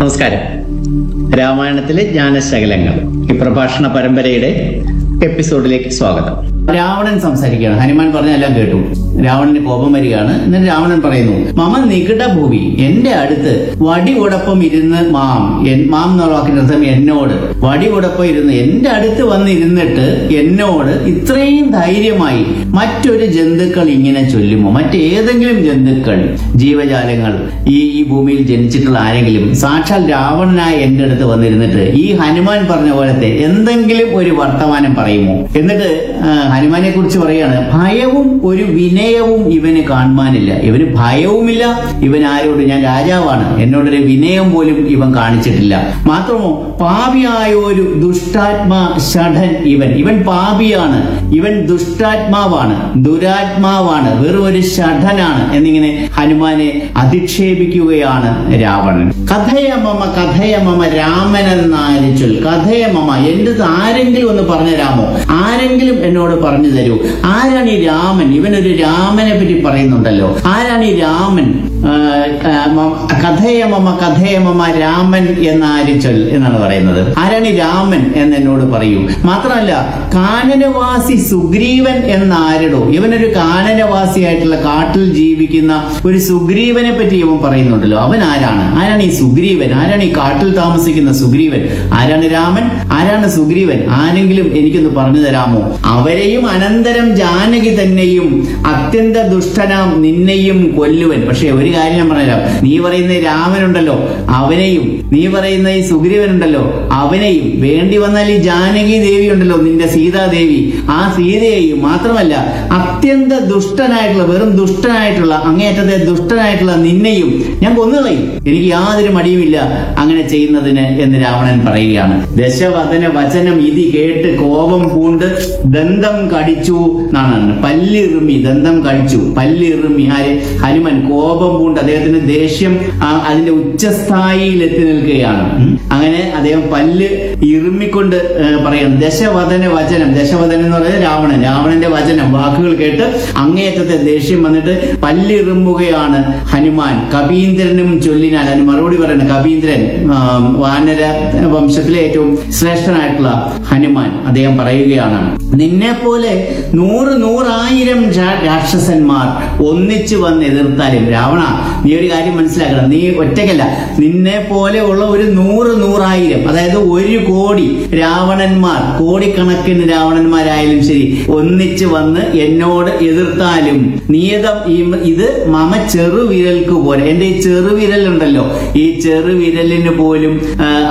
നമസ്കാരം രാമായണത്തിലെ ജ്ഞാനശകലങ്ങൾ ഈ പ്രഭാഷണ പരമ്പരയുടെ എപ്പിസോഡിലേക്ക് സ്വാഗതം രാവണൻ സംസാരിക്കുകയാണ് ഹനുമാൻ പറഞ്ഞെല്ലാം കേട്ടു രാവണന് കോപം വരികയാണ് എന്നിട്ട് രാവണൻ പറയുന്നു മമ നികിട ഭൂമി എന്റെ അടുത്ത് വടിയോടൊപ്പം ഇരുന്ന് മാം എൻ- മാം എന്നുള്ള വാക്കിന്റെ അർത്ഥം എന്നോട് വടിയോടൊപ്പം ഇരുന്ന് എന്റെ അടുത്ത് വന്ന് ഇരുന്നിട്ട് എന്നോട് ഇത്രയും ധൈര്യമായി മറ്റൊരു ജന്തുക്കൾ ഇങ്ങനെ ചൊല്ലുമോ മറ്റേതെങ്കിലും ജന്തുക്കൾ ജീവജാലങ്ങൾ ഈ ഈ ഭൂമിയിൽ ജനിച്ചിട്ടുള്ള ആരെങ്കിലും സാക്ഷാൽ രാവണനായ എന്റെ അടുത്ത് വന്നിരുന്നിട്ട് ഈ ഹനുമാൻ പറഞ്ഞ പോലത്തെ എന്തെങ്കിലും ഒരു വർത്തമാനം പറയുമോ എന്നിട്ട് ആ, ഹനുമാനെ കുറിച്ച് പറയാണ് ഭയവും ഒരു വിനയവും ഇവന് കാണുവാനില്ല ഇവന് ഭയവുമില്ല ഇവൻ ആരോട് ഞാൻ രാജാവാണ് എന്നോടൊരു വിനയം പോലും ഇവൻ കാണിച്ചിട്ടില്ല മാത്രമോ പാപിയായ ഒരു ദുഷ്ടാത്മാ ഷഠൻ ഇവൻ ഇവൻ പാപിയാണ് ഇവൻ ദുഷ്ടാത്മാവാണ് ദുരാത്മാവാണ് വെറും ഒരു ഷഠനാണ് എന്നിങ്ങനെ ഹനുമാനെ അധിക്ഷേപിക്കുകയാണ് രാവണൻ കഥയമമ കഥയമമ രാമനെന്നാര് ചൊൽ കഥയമമ എന്റെ ആരെങ്കിലും ഒന്ന് പറഞ്ഞു തരാമോ ആരെങ്കിലും എന്നോട് പറഞ്ഞു തരൂ ആരാണ് ഈ രാമൻ ഇവനൊരു രാമനെ പറ്റി പറയുന്നുണ്ടല്ലോ ആരാണ് ഈ രാമൻ ആ, ആ, മ- കഥയമമ കഥയമമ രാമൻ എന്നാര് ചൊൽ എന്നാണ് പറയുന്നത് ആരാണ് ഈ രാമൻ എന്ന് എന്നോട് പറയൂ മാത്രമല്ല കാനനവാസി സുഗ്രീവൻ എന്നാരടോ ഇവനൊരു കാനനവാസിയായിട്ടുള്ള കാട്ടിൽ ജീവിക്കുന്ന ഒരു സുഗ്രീവനെ പറ്റി ഇവൻ പറയുന്നുണ്ടല്ലോ അവൻ ആരാണ് ആരാണ് ഈ സുഗ്രീവൻ ആരാണ് ഈ കാട്ടിൽ താമസിക്കുന്ന സുഗ്രീവൻ ആരാണ് രാമൻ ആരാണ് സുഗ്രീവൻ ആരെങ്കിലും എനിക്കൊന്ന് പറഞ്ഞു തരാമോ അവരെയും അനന്തരം ജാനകി തന്നെയും അത്യന്ത ദുഷ്ടനാം നിന്നെയും കൊല്ലുവൻ പക്ഷെ ഒരു കാര്യം ഞാൻ പറഞ്ഞുതരാം നീ പറയുന്ന ഈ രാമനുണ്ടല്ലോ അവനെയും നീ പറയുന്ന ഈ സുഗ്രീവനുണ്ടല്ലോ അവനെയും വേണ്ടി വന്നാൽ ഈ ജാനകി ദേവി ഉണ്ടല്ലോ നിന്റെ സീതാദേവി ആ സീതയെയും മാത്രമല്ല അത്യന്ത ദുഷ്ടനായിട്ടുള്ള വെറും ദുഷ്ടനായിട്ടുള്ള അങ്ങേയറ്റത്തെ ദുഷ്ടനായിട്ടുള്ള നിന്നെയും ഞാൻ കൊന്നുകളയും എനിക്ക് യാതൊരു മടിയുമില്ല അങ്ങനെ ചെയ്യുന്നതിന് എന്ന് രാവണൻ പറയുകയാണ് ദശവദന വചനം ഇതി കേട്ട് കോപം പൂണ്ട് ദന്തം കടിച്ചു എന്നാണ് പല്ലിറുമി ദന്തം കടിച്ചു പല്ലിറുമി ആര് ഹനുമൻ കോപം പൂണ്ട് അദ്ദേഹത്തിന് ദേഷ്യം ആ, അതിന്റെ ഉച്ചസ്ഥായിയിൽ എത്തി നിൽക്കുകയാണ് ഉം. അങ്ങനെ അദ്ദേഹം പല്ല് ഇറുമിക്കൊണ്ട് ഏ, പറയണം ദശവദന വചനം ദശവദനം എന്ന് പറയുന്നത് രാവണൻ രാവണന്റെ വചനം വാക്കുകൾ കേട്ട് അങ്ങേയറ്റത്തെ ദേഷ്യം വന്നിട്ട് പല്ലിറുമ്പുകയാണ് ഹനുമാൻ കപീന്ദ്രനും ചൊല്ലിനാൽ അതിന് മറുപടി പറയുന്നത് കപീന്ദ്രൻ ആ, വാനര വംശത്തിലെ ഏറ്റവും ശ്രേഷ്ഠനായിട്ടുള്ള ഹനുമാൻ അദ്ദേഹം പറയുകയാണ് നിന്നെ പോലെ നൂറ് നൂറായിരം രാ- രാക്ഷസന്മാർ ഒന്നിച്ചു വന്ന് എതിർത്താലും രാവണ നീ ഒരു കാര്യം മനസ്സിലാക്കണം നീ ഒറ്റയ്ക്കല്ല നിന്നെ പോലെ ഉള്ള ഒരു നൂറ് നൂറായിരം അതായത് ഒരു കോടി രാവണന്മാർ കോടിക്കണക്കിന് രാവണന്മാരായാലും ശരി ഒന്നിച്ച് വന്ന് എന്നോട് എതിർത്താലും നീതം ഈ- ഇത് മമ ചെറുവിരൽക്ക് പോലെ എന്റെ ഈ ചെറുവിരൽ ഉണ്ടല്ലോ ഈ ചെറുവിരലിന് പോലും ആ,